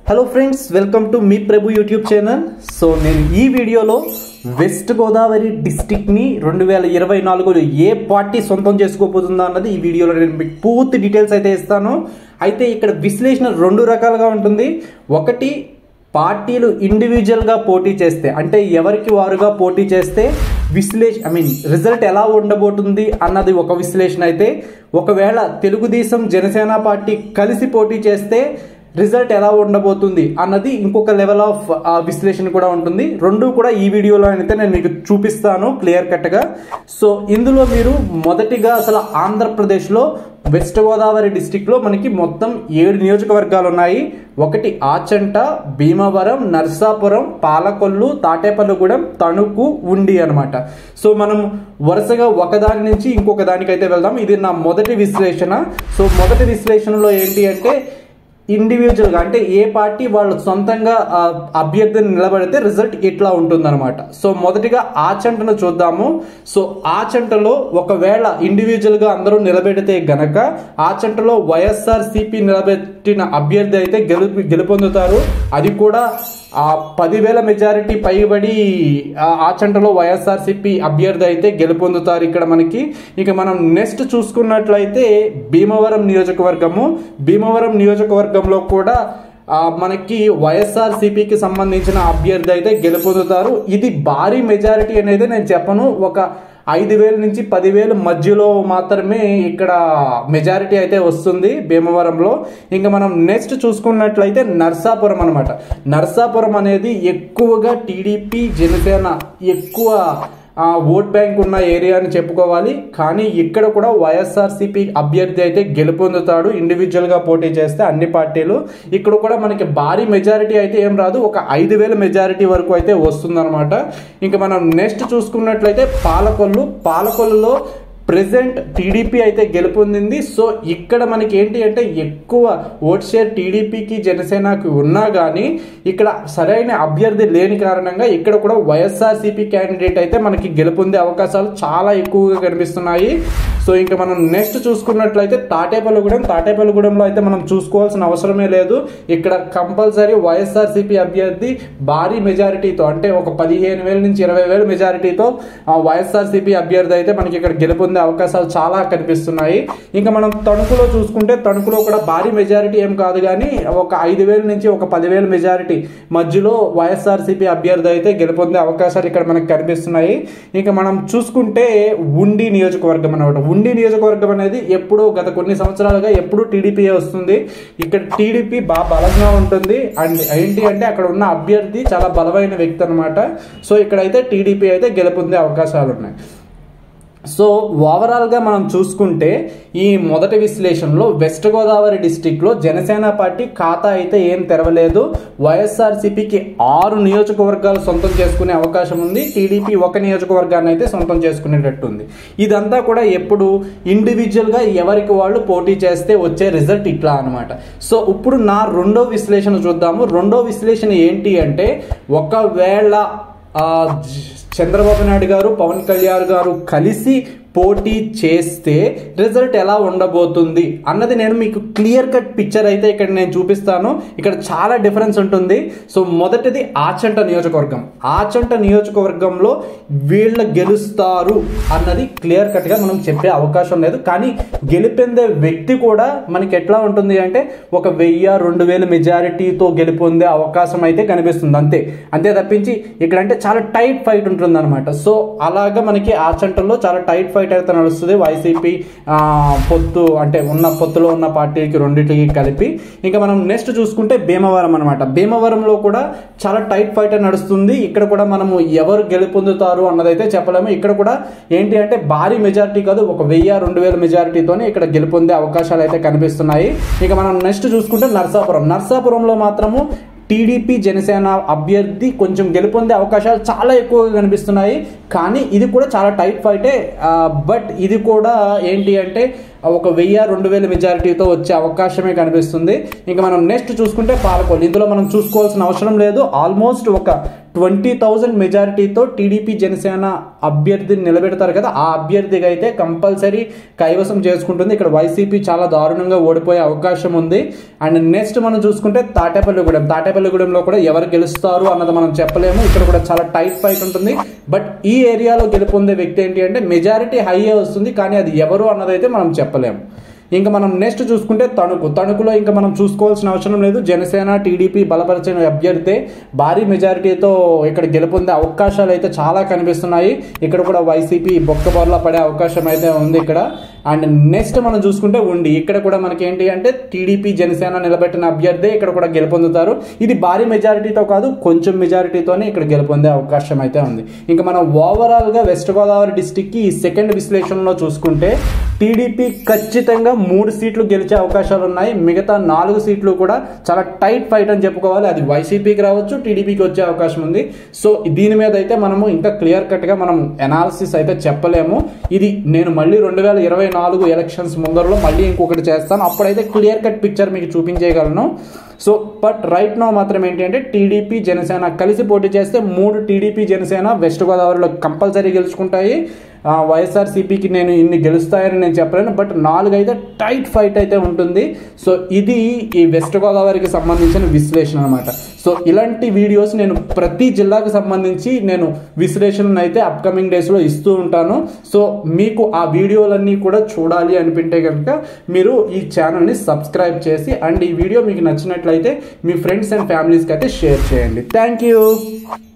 hello friends welcome to మీ Prabhu YouTube channel so నేను ఈ వీడియోలో వెస్ట్ గోదావరి డిస్టిక్ని రెండు వేల ఇరవై నాలుగులో ఏ పార్టీ సొంతం చేసుకోబోతుందో అన్నది ఈ వీడియోలో నేను మీకు పూర్తి డీటెయిల్స్ అయితే ఇస్తాను అయితే ఇక్కడ విశ్లేషణ రెండు రకాలుగా ఉంటుంది ఒకటి పార్టీలు ఇండివిజువల్గా పోటీ చేస్తే అంటే ఎవరికి వారుగా పోటీ చేస్తే విశ్లేష ఐ మీన్ రిజల్ట్ ఎలా ఉండబోతుంది అన్నది ఒక విశ్లేషణ అయితే ఒకవేళ తెలుగుదేశం జనసేన పార్టీ కలిసి పోటీ చేస్తే రిజల్ట్ ఎలా ఉండబోతుంది అన్నది ఇంకొక లెవెల్ ఆఫ్ విశ్లేషణ కూడా ఉంటుంది రెండు కూడా ఈ వీడియోలో అయితే నేను మీకు చూపిస్తాను క్లియర్ కట్గా సో ఇందులో మీరు మొదటిగా అసలు ఆంధ్రప్రదేశ్లో వెస్ట్ గోదావరి డిస్టిక్లో మనకి మొత్తం ఏడు నియోజకవర్గాలు ఉన్నాయి ఒకటి ఆచంట భీమవరం నర్సాపురం పాలకొల్లు తాటేపల్లిగూడెం తణుకు ఉండి అనమాట సో మనం వరుసగా ఒకదాని నుంచి ఇంకొక దానికైతే వెళ్దాం ఇది నా మొదటి విశ్లేషణ సో మొదటి విశ్లేషణలో ఏంటి అంటే ఇండివిజువల్గా అంటే ఏ పార్టీ వాళ్ళు సొంతంగా ఆ, అభ్యర్థిని నిలబడితే రిజల్ట్ ఇట్లా ఉంటుందన్నమాట సో మొదటిగా ఆచంటను చూద్దాము సో ఆచంటలో ఒకవేళ ఇండివిజువల్గా అందరూ నిలబెడితే గనక ఆచంటలో వైఎస్ఆర్ సిపి నిలబెట్టిన అభ్యర్థి అయితే గెలుపు గెలుపొందుతారు అది కూడా ఆ పదివేల మెజారిటీ పైబడి ఆ ఆచంటలో వైఎస్ఆర్సిపి అభ్యర్థి అయితే గెలుపొందుతారు ఇక్కడ మనకి ఇక మనం నెక్స్ట్ చూసుకున్నట్లయితే భీమవరం నియోజకవర్గము భీమవరం నియోజకవర్గంలో కూడా ఆ, మనకి వైఎస్ఆర్ సిపికి సంబంధించిన అభ్యర్థి అయితే గెలుపొందుతారు ఇది భారీ మెజారిటీ అనేది నేను చెప్పను ఒక ఐదు వేల నుంచి పదివేల మధ్యలో మాత్రమే ఇక్కడ మెజారిటీ అయితే వస్తుంది భీమవరంలో ఇంకా మనం నెక్స్ట్ చూసుకున్నట్లయితే నర్సాపురం అనమాట నర్సాపురం అనేది ఎక్కువగా టీడీపీ జనసేన ఎక్కువ ఆ, ఓట్ బ్యాంక్ ఉన్న ఏరియా అని చెప్పుకోవాలి కానీ ఇక్కడ కూడా వైఎస్ఆర్సీపీ అభ్యర్థి అయితే గెలుపొందుతాడు ఇండివిజువల్గా పోటీ చేస్తే అన్ని పార్టీలు ఇక్కడ కూడా మనకి భారీ మెజారిటీ అయితే ఏం రాదు ఒక ఐదు వేల మెజారిటీ వరకు అయితే వస్తుందన్నమాట ఇంకా మనం నెక్స్ట్ చూసుకున్నట్లయితే పాలకొల్లు పాలకొల్లులో ప్రెసెంట్ టీడీపీ అయితే గెలుపొందింది సో ఇక్కడ మనకి ఏంటి అంటే ఎక్కువ ఓట్ షేర్ టీడీపీకి జనసేనకి ఉన్నా కానీ ఇక్కడ సరైన అభ్యర్థి లేని కారణంగా ఇక్కడ కూడా వైఎస్ఆర్సీపీ క్యాండిడేట్ అయితే మనకి గెలుపొందే అవకాశాలు చాలా ఎక్కువగా కనిపిస్తున్నాయి సో ఇంకా మనం నెక్స్ట్ చూసుకున్నట్లయితే తాటేపల్లిగూడెం తాటేపల్లిగూడెంలో అయితే మనం చూసుకోవాల్సిన అవసరమే లేదు ఇక్కడ కంపల్సరీ వైఎస్ఆర్సీపీ అభ్యర్థి భారీ మెజారిటీతో అంటే ఒక పదిహేను వేల నుంచి ఇరవై వేల మెజారిటీతో వైఎస్ఆర్సీపీ అభ్యర్థి అయితే మనకి ఇక్కడ గెలుపొందే అవకాశాలు చాలా కనిపిస్తున్నాయి ఇంకా మనం తణుకులో చూసుకుంటే తణుకులో కూడా భారీ మెజారిటీ ఏం కాదు కానీ ఒక ఐదు వేల నుంచి ఒక పదివేల మెజారిటీ మధ్యలో వైఎస్ఆర్సీపీ అభ్యర్థి అయితే గెలుపొందే అవకాశాలు ఇక్కడ మనకు కనిపిస్తున్నాయి ఇంకా మనం చూసుకుంటే ఉండి నియోజకవర్గం అనమాట ఉండి నియోజకవర్గం అనేది ఎప్పుడూ గత కొన్ని సంవత్సరాలుగా ఎప్పుడూ టీడీపీ వస్తుంది ఇక్కడ టీడీపీ బాగా బలంగా ఉంటుంది అండ్ ఏంటి అంటే అక్కడ ఉన్న అభ్యర్థి చాలా బలమైన వ్యక్తి అనమాట సో ఇక్కడైతే టీడీపీ అయితే గెలుపొందే అవకాశాలు ఉన్నాయి సో ఓవరాల్గా మనం చూసుకుంటే ఈ మొదటి విశ్లేషణలో వెస్ట్ గోదావరి డిస్టిక్లో జనసేన పార్టీ ఖాతా అయితే ఏం తెరవలేదు వైఎస్ఆర్సీపీకి ఆరు నియోజకవర్గాలు సొంతం చేసుకునే అవకాశం ఉంది టీడీపీ ఒక నియోజకవర్గాన్ని అయితే సొంతం చేసుకునేటట్టు ఉంది ఇదంతా కూడా ఎప్పుడు ఇండివిజువల్గా ఎవరికి వాళ్ళు పోటీ చేస్తే వచ్చే రిజల్ట్ ఇట్లా అనమాట సో ఇప్పుడు నా రెండో విశ్లేషణ చూద్దాము రెండో విశ్లేషణ ఏంటి అంటే ఒకవేళ ఆ, జ- చంద్రబాబు నాయుడు గారు పవన్ కళ్యాణ్ గారు కలిసి పోటీ చేస్తే రిజల్ట్ ఎలా ఉండబోతుంది అన్నది నేను మీకు క్లియర్ కట్ పిక్చర్ అయితే ఇక్కడ నేను చూపిస్తాను ఇక్కడ చాలా డిఫరెన్స్ ఉంటుంది సో మొదటిది ఆచంట నియోజకవర్గం ఆచంట నియోజకవర్గంలో వీళ్ళ గెలుస్తారు అన్నది క్లియర్ కట్గా మనం చెప్పే అవకాశం లేదు కానీ గెలిపొందే వ్యక్తి కూడా మనకి ఎట్లా ఉంటుంది అంటే ఒక వెయ్యి రెండు వేల మెజారిటీతో గెలుపొందే అవకాశం అయితే కనిపిస్తుంది అంతే అంతే తప్పించి ఇక్కడ అంటే చాలా టైట్ ఫైట్ ఉంటుంది అనమాట సో అలాగా మనకి ఆచంటలో చాలా టైట్ ఫైట్ అయితే నడుస్తుంది వైసీపీ పొత్తు అంటే ఉన్న పొత్తులో ఉన్న పార్టీకి రెండింటికి కలిపి ఇంకా మనం నెక్స్ట్ చూసుకుంటే భీమవరం అనమాట భీమవరంలో కూడా చాలా టైట్ ఫైట్ నడుస్తుంది ఇక్కడ కూడా మనము ఎవరు గెలుపొందుతారు అన్నదైతే చెప్పలేము ఇక్కడ కూడా ఏంటి అంటే భారీ మెజారిటీ కాదు ఒక వెయ్యి రెండు వేల మెజారిటీతోనే ఇక్కడ గెలుపొందే అవకాశాలు అయితే కనిపిస్తున్నాయి ఇక మనం నెక్స్ట్ చూసుకుంటే నర్సాపురం నర్సాపురంలో మాత్రము టీడీపీ జనసేన అభ్యర్థి కొంచెం గెలుపొందే అవకాశాలు చాలా ఎక్కువగా కనిపిస్తున్నాయి కానీ ఇది కూడా చాలా టైట్ ఫైటే బట్ ఇది కూడా ఏంటి అంటే ఒక వెయ్యి రెండు వేల మెజారిటీతో వచ్చే అవకాశమే కనిపిస్తుంది ఇంకా మనం నెక్స్ట్ చూసుకుంటే పాలకొల్లు ఇందులో మనం చూసుకోవాల్సిన అవసరం లేదు ఆల్మోస్ట్ ఒక ట్వంటీ థౌజండ్ మెజారిటీతో టీడీపీ జనసేన అభ్యర్థిని నిలబెడతారు కదా ఆ అభ్యర్థిగా అయితే కంపల్సరీ కైవసం చేసుకుంటుంది ఇక్కడ వైసీపీ చాలా దారుణంగా ఓడిపోయే అవకాశం ఉంది అండ్ నెక్స్ట్ మనం చూసుకుంటే తాటేపల్లిగూడెం తాటేపల్లిగూడెంలో కూడా ఎవరు గెలుస్తారు అన్నది మనం చెప్పలేము ఇక్కడ కూడా చాలా టైట్ ఫైట్ ఉంటుంది బట్ ఈ ఏరియాలో గెలుపొందే వ్యక్తి ఏంటి అంటే మెజారిటీ హైయే వస్తుంది కానీ అది ఎవరు అన్నదైతే మనం చెప్పలేము ఇంకా మనం నెక్స్ట్ చూసుకుంటే తణుకు తణుకులో ఇంకా మనం చూసుకోవాల్సిన అవసరం లేదు జనసేన టీడీపీ బలపరిచిన అభ్యర్థి భారీ మెజారిటీతో ఇక్కడ గెలుపొందే అవకాశాలు అయితే చాలా కనిపిస్తున్నాయి ఇక్కడ కూడా వైసీపీ బొక్కబొర్లా పడే అవకాశం అయితే ఉంది ఇక్కడ అండ్ నెక్స్ట్ మనం చూసుకుంటే ఉండి ఇక్కడ కూడా మనకి ఏంటి అంటే టీడీపీ జనసేన నిలబెట్టిన అభ్యర్థి ఇక్కడ కూడా గెలుపొందుతారు ఇది భారీ మెజారిటీతో కాదు కొంచెం మెజారిటీతోనే ఇక్కడ గెలుపొందే అవకాశం అయితే ఉంది ఇంకా మనం ఓవరాల్గా వెస్ట్ గోదావరి డిస్టిక్కి ఈ సెకండ్ విశ్లేషణలో చూసుకుంటే టీడీపీ ఖచ్చితంగా మూడు సీట్లు గెలిచే అవకాశాలు ఉన్నాయి మిగతా నాలుగు సీట్లు కూడా చాలా టైట్ ఫైట్ అని చెప్పుకోవాలి అది వైసీపీకి రావచ్చు టీడీపీకి వచ్చే అవకాశం ఉంది సో దీని మీద అయితే మనము ఇంకా క్లియర్ కట్గా మనం ఎనాలిసిస్ అయితే చెప్పలేము ఇది నేను మళ్ళీ రెండు వేల ఇరవై నాలుగు ఎలక్షన్స్ ముందరలో మళ్ళీ ఇంకొకటి చేస్తాను అప్పుడైతే క్లియర్ కట్ పిక్చర్ మీకు చూపించేయగలను సో బట్ రైట్ నో మాత్రం ఏంటి అంటే టీడీపీ జనసేన కలిసి పోటీ చేస్తే మూడు టీడీపీ జనసేన వెస్ట్ గోదావరిలో కంపల్సరీ గెలుచుకుంటాయి వైఎస్ఆర్సీపీకి నేను ఇన్ని గెలుస్తాయని నేను చెప్పలేను బట్ నాలుగు అయితే టైట్ ఫైట్ అయితే ఉంటుంది సో ఇది ఈ వెస్ట్ గోదావరికి సంబంధించిన విశ్లేషణ అనమాట సో ఇలాంటి వీడియోస్ నేను ప్రతి జిల్లాకు సంబంధించి నేను విశ్లేషణను అయితే అప్కమింగ్ డేస్లో ఇస్తూ ఉంటాను సో మీకు ఆ వీడియోలన్నీ కూడా చూడాలి అనిపింటే కనుక మీరు ఈ ఛానల్ని సబ్స్క్రైబ్ చేసి అండ్ ఈ వీడియో మీకు నచ్చినట్లయితే మీ ఫ్రెండ్స్ అండ్ ఫ్యామిలీస్కి అయితే షేర్ చేయండి థ్యాంక్ యూ